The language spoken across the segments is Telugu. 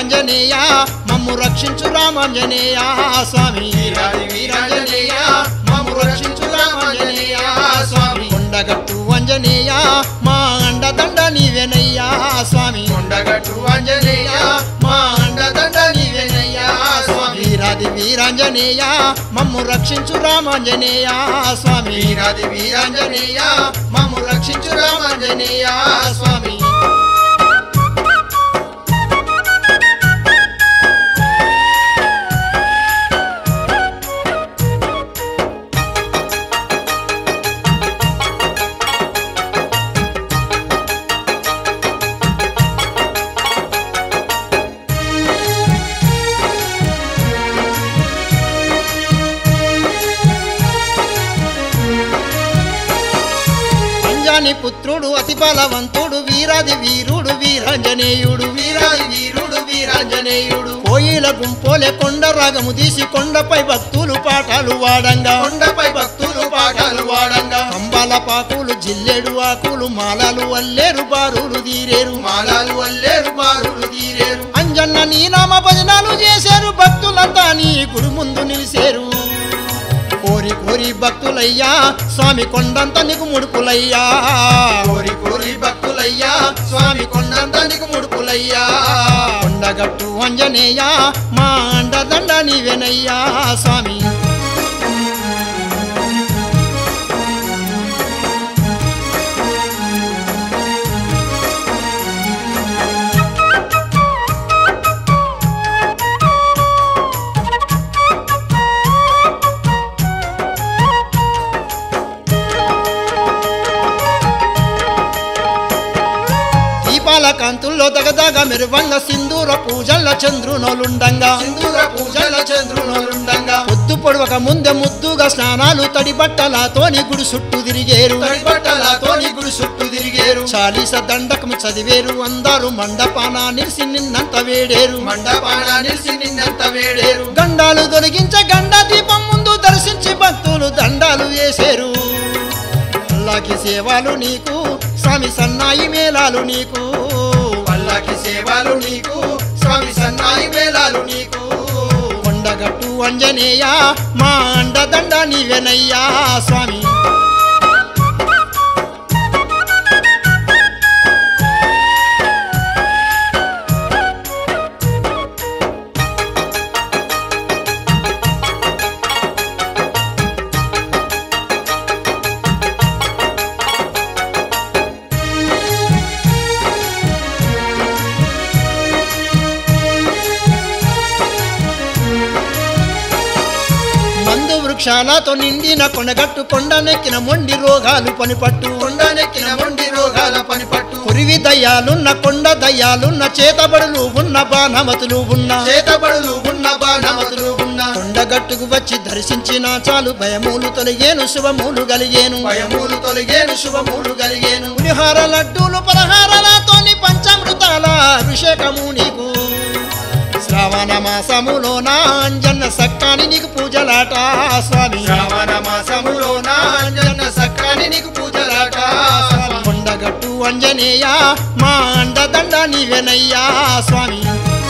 వీరాంజనేయ మమ్ము రక్షించు రామాంజనేయ స్వామి వీరాది వీరాంజనేయ మమ్ము రక్షించు రామాంజనేయ స్వామి కొండగట్టు అంజనేయ మా అండదండ నీవెనయ్యా స్వామి కొండగట్టు అంజనేయ మా అండదండ నీవెనయ్యా స్వామి వీరాది వీరాంజనేయ మమ్ము రక్షించు రామాంజనేయ స్వామి వీరాది వీరాంజనేయ మమ్ము రక్షించు రామాంజనేయ స్వామి అంజాని పుత్రుడు అతి బలవంతుడు వీరాది వీరుడు వీరాంజనేయుడు వీరాది వీరుడు వీరాంజనేయుడు కోయిల గుంపోలే కొండ రాగము తీసి కొండపై భక్తులు పాఠాలు వాడంగా కొండపై భక్తులు పాఠాలు వాడంగా కంబాల పాకులు జిల్లెడు ఆకులు మాలలు అల్లేరు బారులు తీరేరు మాలాలు వల్లేరు బారులు తీరేరు అంజన్న నీ నామ భజనాలు చేశారు భక్తులంతా నీ గుడి ముందు నిలిసేరు కోరి కోరి భక్తులయ్యా స్వామి కొండంత నీకు ముడుపులయ్యా కోరి కోరి భక్తులయ్యా స్వామి కొండంత నీకు ముడుపులయ్యా కొండగట్టు అంజనేయ మా అండదండ నీవెనయ్యా స్వామి దీపాల కాంతుల్లో దగదగ మెరువంగ సింధూర పూజల్ల చంద్రునోలుండంగా సింధూర పూజల చంద్రునుండంగా పొద్దు పొడవక ముందే ముద్దుగా స్నానాలు తడి బట్టలతోని గుడి చుట్టూ తిరిగేరు తడిబట్టలతోని గుడి చుట్టూ తిరిగేరు చాలీస దండకము చదివేరు అందరూ మండపాన నిలిసి నిన్నంత వేడేరు మండపాన నిలిసి నిన్నంత వేడేరు గండాలు తొలగించ గండ దీపం ముందు దర్శించి భక్తులు దండాలు వేసేరు అల్లాకి సేవలు నీకు స్వామి సన్నాయి మేళాలు నీకు పల్లకి సేవలు నీకు స్వామి సన్నాయి మేళాలు నీకు కొండగట్టు అంజనేయ మా అండదండ నీవెనయ్యా స్వామి మందు వృక్షాలతో నిండిన కొండగట్టు కొండనెక్కిన మొండి రోగాలు పనిపట్టు కొండనెక్కిన మొండి రోగాల పనిపట్టు కురివి దయ్యాలున్న కొండ దయ్యాలున్న చేతబడులు ఉన్న బాణమతులు ఉన్న చేతబడులు ఉన్న బాణమతులు ఉన్న కొండగట్టుకు వచ్చి దర్శించిన చాలు భయములు తొలగేను శుభములు కలిగేను భయములు తొలగేను శుభములు కలిగేను పులిహార లడ్డూలు పలహారాలతోని పంచామృతాల అభిషేకము నీకు శ్రావణ మాసములోన అంజన్న సక్కాని నీకు పూజలాట స్వామి శ్రావణ మాసములో నా అంజన్న సక్కాని నీకు పూజలాట కొండగట్టు అంజనేయ మా అండదండ నీవెనయ్యా స్వామి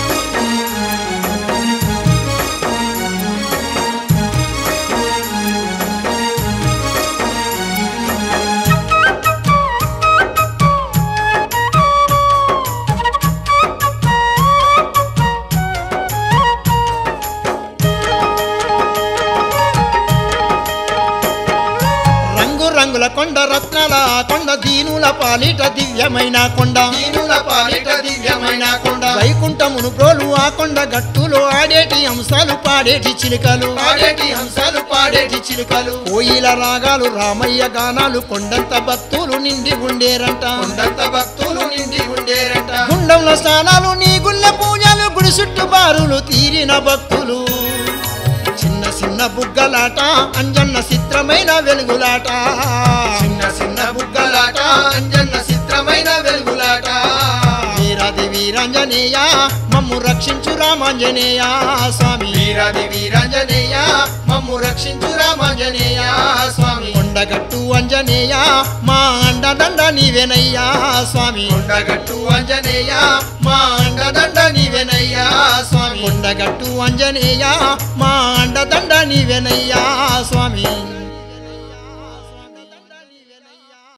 రంగు రంగుల కొండ రత్నాల కొండ దీనుల పాలిట దివ్యమైన కొండ దీనుల పాలిట దివ్యమైన కొండ వైకుంఠమును ప్రోలు ఆ కొండ గట్టులో ఆడేటి అంశాలు పాడేటి చిలుకలు పాడేటి హంసాలు పాడేటి చిలుకలు కోయిల రాగాలు రామయ్య గానాలు కొండంత భక్తులు నిండి ఉండేరంట కొండంత భక్తులు నిండి ఉండేరట గుండంలో స్నానాలు నీ గుళ్ళ పూజలు గుడి చుట్టూ బారులు తీరిన భక్తులు చిన్న చిన్న బుగ్గలాట అంజన్న చిత్రమైన వెలుగులాట చిన్న చిన్న బుగ్గలాట అంజన్న చిత్రమైన వెలుగులాట వీరాది వీర వీరాంజనేయ మమ్ము రక్షించు రామాంజనేయ స్వామి వీరాది వీరాంజనేయ మమ్ము రక్షించు రామాంజనేయ స్వామి కొండగట్టు అంజనేయ మా అండదండ నీవెనయ్యా స్వామి కొండగట్టు అంజనేయ మా అండదండ నీవెనయ్యా స్వామి కొండగట్టు అంజనేయ మా అండదండ నీవెనయ్యా స్వామి